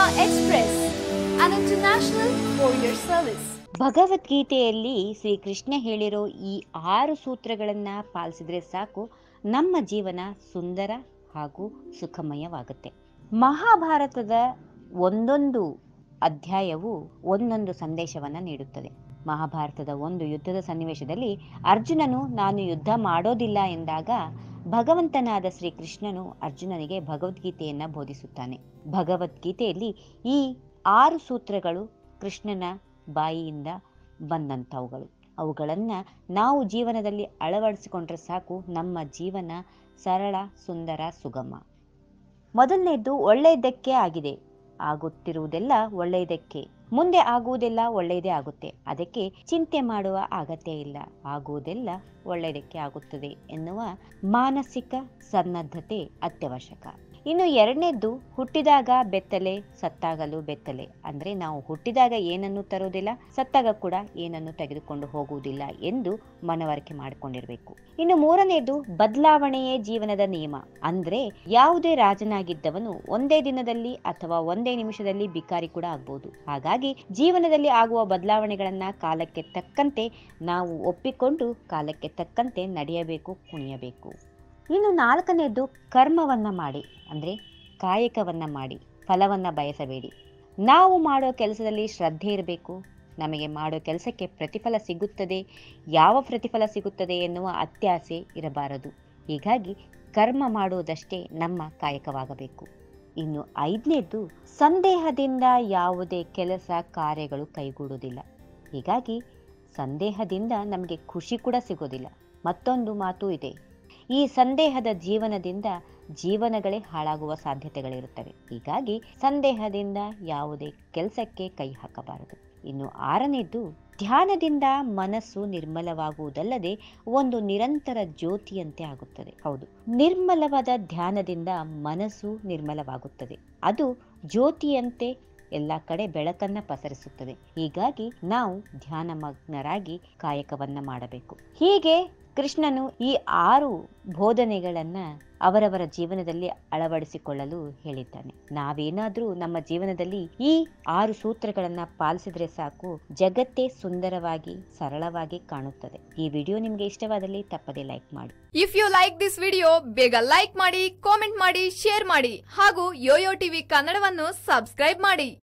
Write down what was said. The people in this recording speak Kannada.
Express, an international courier service. ಭಗವದ್ಗೀತೆಯಲ್ಲಿ ಶ್ರೀಕೃಷ್ಣ ಹೇಳಿರೋ ಈ ಆರು ಸೂತ್ರಗಳನ್ನ ಪಾಲಿಸಿದ್ರೆ ಸಾಕು ನಮ್ಮ ಜೀವನ ಸುಂದರ ಹಾಗೂ ಸುಖಮಯವಾಗುತ್ತೆ ಮಹಾಭಾರತದ ಒಂದೊಂದು ಅಧ್ಯಾಯವು ಒಂದೊಂದು ಸಂದೇಶವನ್ನ ನೀಡುತ್ತದೆ ಮಹಾಭಾರತದ ಒಂದು ಯುದ್ಧದ ಸನ್ನಿವೇಶದಲ್ಲಿ ಅರ್ಜುನನು ನಾನು ಯುದ್ಧ ಮಾಡೋದಿಲ್ಲ ಎಂದಾಗ ಭಗವಂತನಾದ ಶ್ರೀಕೃಷ್ಣನು ಅರ್ಜುನನಿಗೆ ಭಗವದ್ಗೀತೆಯನ್ನ ಬೋಧಿಸುತ್ತಾನೆ ಭಗವದ್ಗೀತೆಯಲ್ಲಿ ಈ ಆರು ಸೂತ್ರಗಳು ಕೃಷ್ಣನ ಬಾಯಿಯಿಂದ ಬಂದಂಥವುಗಳು ಅವುಗಳನ್ನು ನಾವು ಜೀವನದಲ್ಲಿ ಅಳವಡಿಸಿಕೊಂಡ್ರೆ ಸಾಕು ನಮ್ಮ ಜೀವನ ಸರಳ ಸುಂದರ ಸುಗಮ ಮೊದಲನೇದ್ದು ಒಳ್ಳೆಯದಕ್ಕೆ ಆಗಿದೆ ಆಗುತ್ತಿರುವುದೆಲ್ಲ ಒಳ್ಳೆಯದಕ್ಕೆ ಮುಂದೆ ಆಗುವುದೆಲ್ಲ ಒಳ್ಳೆಯದೇ ಆಗುತ್ತೆ ಅದಕ್ಕೆ ಚಿಂತೆ ಮಾಡುವ ಅಗತ್ಯ ಇಲ್ಲ ಆಗುವುದೆಲ್ಲ ಒಳ್ಳೆಯದಕ್ಕೆ ಆಗುತ್ತದೆ ಎನ್ನುವ ಮಾನಸಿಕ ಸನ್ನದ್ಧತೆ ಅತ್ಯವಶ್ಯಕ ಇನ್ನು ಎರಡನೇದ್ದು ಹುಟ್ಟಿದಾಗ ಬೆತ್ತಲೆ ಸತ್ತಾಗಲು ಬೆತ್ತಲೆ ಅಂದ್ರೆ ನಾವು ಹುಟ್ಟಿದಾಗ ಏನನ್ನು ತರುವುದಿಲ್ಲ ಸತ್ತಾಗ ಕೂಡ ಏನನ್ನು ತೆಗೆದುಕೊಂಡು ಹೋಗುವುದಿಲ್ಲ ಎಂದು ಮನವರಿಕೆ ಮಾಡಿಕೊಂಡಿರಬೇಕು ಇನ್ನು ಮೂರನೇದು ಬದಲಾವಣೆಯೇ ಜೀವನದ ನಿಯಮ ಅಂದ್ರೆ ಯಾವುದೇ ರಾಜನಾಗಿದ್ದವನು ಒಂದೇ ದಿನದಲ್ಲಿ ಅಥವಾ ಒಂದೇ ನಿಮಿಷದಲ್ಲಿ ಬಿಕಾರಿ ಕೂಡ ಆಗ್ಬಹುದು ಹಾಗಾಗಿ ಜೀವನದಲ್ಲಿ ಆಗುವ ಬದಲಾವಣೆಗಳನ್ನ ಕಾಲಕ್ಕೆ ತಕ್ಕಂತೆ ನಾವು ಒಪ್ಪಿಕೊಂಡು ಕಾಲಕ್ಕೆ ತಕ್ಕಂತೆ ನಡೆಯಬೇಕು ಕುಣಿಯಬೇಕು ಇನ್ನು ನಾಲ್ಕನೇದು ಕರ್ಮವನ್ನ ಮಾಡಿ ಅಂದ್ರೆ ಕಾಯಕವನ್ನ ಮಾಡಿ ಫಲವನ್ನ ಬಯಸಬೇಡಿ ನಾವು ಮಾಡೋ ಕೆಲಸದಲ್ಲಿ ಶ್ರದ್ಧೆ ಇರಬೇಕು ನಮಗೆ ಮಾಡೋ ಕೆಲಸಕ್ಕೆ ಪ್ರತಿಫಲ ಸಿಗುತ್ತದೆ ಯಾವ ಪ್ರತಿಫಲ ಸಿಗುತ್ತದೆ ಎನ್ನುವ ಅತ್ಯಾಸೆ ಇರಬಾರದು ಹೀಗಾಗಿ ಕರ್ಮ ಮಾಡುವುದಷ್ಟೇ ನಮ್ಮ ಕಾಯಕವಾಗಬೇಕು ಇನ್ನು ಐದನೇದು ಸಂದೇಹದಿಂದ ಯಾವುದೇ ಕೆಲಸ ಕಾರ್ಯಗಳು ಕೈಗೂಡುವುದಿಲ್ಲ ಹೀಗಾಗಿ ಸಂದೇಹದಿಂದ ನಮಗೆ ಖುಷಿ ಕೂಡ ಸಿಗೋದಿಲ್ಲ ಮತ್ತೊಂದು ಮಾತು ಇದೆ ಈ ಸಂದೇಹದ ಜೀವನದಿಂದ ಜೀವನಗಳೇ ಹಾಳಾಗುವ ಸಾಧ್ಯತೆಗಳಿರುತ್ತವೆ ಹೀಗಾಗಿ ಸಂದೇಹದಿಂದ ಯಾವುದೇ ಕೆಲಸಕ್ಕೆ ಕೈ ಹಾಕಬಾರದು ಇನ್ನು ಆರನೇದು ಧ್ಯಾನದಿಂದ ಮನಸ್ಸು ನಿರ್ಮಲವಾಗುವುದಲ್ಲದೆ ಒಂದು ನಿರಂತರ ಜ್ಯೋತಿಯಂತೆ ಆಗುತ್ತದೆ ಹೌದು ನಿರ್ಮಲವಾದ ಧ್ಯಾನದಿಂದ ಮನಸ್ಸು ನಿರ್ಮಲವಾಗುತ್ತದೆ ಅದು ಜ್ಯೋತಿಯಂತೆ ಎಲ್ಲ ಕಡೆ ಬೆಳಕನ್ನ ಪಸರಿಸುತ್ತದೆ ಹೀಗಾಗಿ ನಾವು ಧ್ಯಾನ ಮಗ್ನರಾಗಿ ಕಾಯಕವನ್ನ ಮಾಡಬೇಕು ಹೀಗೆ ಕೃಷ್ಣನು ಈ ಆರು ಬೋಧನೆಗಳನ್ನ ಅವರವರ ಜೀವನದಲ್ಲಿ ಅಳವಡಿಸಿಕೊಳ್ಳಲು ಹೇಳಿದ್ದಾನೆ ನಾವೇನಾದ್ರೂ ನಮ್ಮ ಜೀವನದಲ್ಲಿ ಈ ಆರು ಸೂತ್ರಗಳನ್ನ ಪಾಲಿಸಿದ್ರೆ ಸಾಕು ಜಗತ್ತೇ ಸುಂದರವಾಗಿ ಸರಳವಾಗಿ ಕಾಣುತ್ತದೆ ಈ ವಿಡಿಯೋ ನಿಮ್ಗೆ ಇಷ್ಟವಾದಲ್ಲಿ ತಪ್ಪದೆ ಲೈಕ್ ಮಾಡಿ if you like this video ಬೇಗ ಲೈಕ್ ಮಾಡಿ ಕಾಮೆಂಟ್ ಮಾಡಿ ಶೇರ್ ಮಾಡಿ ಹಾಗೂ ಯೋಯೋ ಟಿವಿ ಕನ್ನಡವನ್ನು ಸಬ್ಸ್ಕ್ರೈಬ್ ಮಾಡಿ